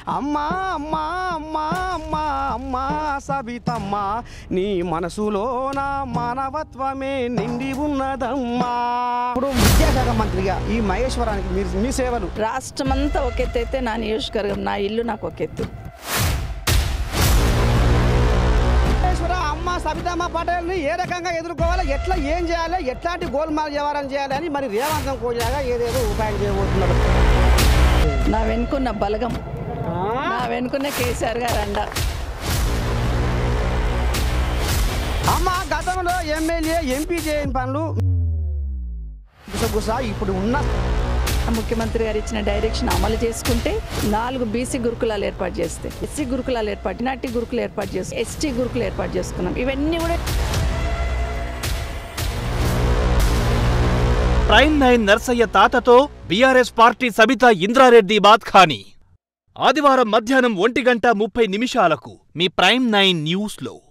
అమ్మా అమ్మా అమ్మా అమ్మా అమ్మా సబితమ్మ నీ మనసులో నా మానవత్వమే నిండి ఉన్నదమ్మా ఇప్పుడు విద్యాశాఖ మంత్రిగా ఈ మహేశ్వరానికి మీరు మీ సేవలు రాష్ట్రమంతా ఒక ఎత్తు అయితే నా నియోజకవర్గం నా ఇల్లు నాకు ఒక ఎత్తు మహేశ్వర అమ్మ సబితమ్మ పటేల్ని ఏ రకంగా ఎదుర్కోవాలి ఎట్లా ఏం చేయాలి ఎట్లాంటి గోల్మాల్ వ్యవహారం చేయాలి అని మరి రేవంతం కోజాగా ఏదేదో ఉపాయం చేయబోతున్నారు నా వెనుకున్న బలగం నా వెనుకున్న కేసీఆర్ గారు అండ అమ్మ గతంలో ఎమ్మెల్యే ఎంపీ చేయని పనులు గుసగుస ఇప్పుడు ఉన్న ముఖ్యమంత్రి గారు ఇచ్చిన డైరెక్షన్ అమలు చేసుకుంటే నాలుగు బీసీ గురుకులాలు ఏర్పాటు చేస్తే ఎస్సీ గురుకులాలు ఏర్పాటు నాటి గురుకులు ఏర్పాటు చేసి ఎస్టీ గురుకులు ఏర్పాటు చేసుకున్నాం ఇవన్నీ కూడా ప్రైమ్ నైన్ నర్సయ్య తాతతో బీఆర్ఎస్ పార్టీ సబితా ఇంద్రారెడ్డి బాత్ఖానీ ఆదివారం మధ్యాహ్నం ఒంటి గంట ముప్పై నిమిషాలకు మీ ప్రైమ్ నైన్ న్యూస్లో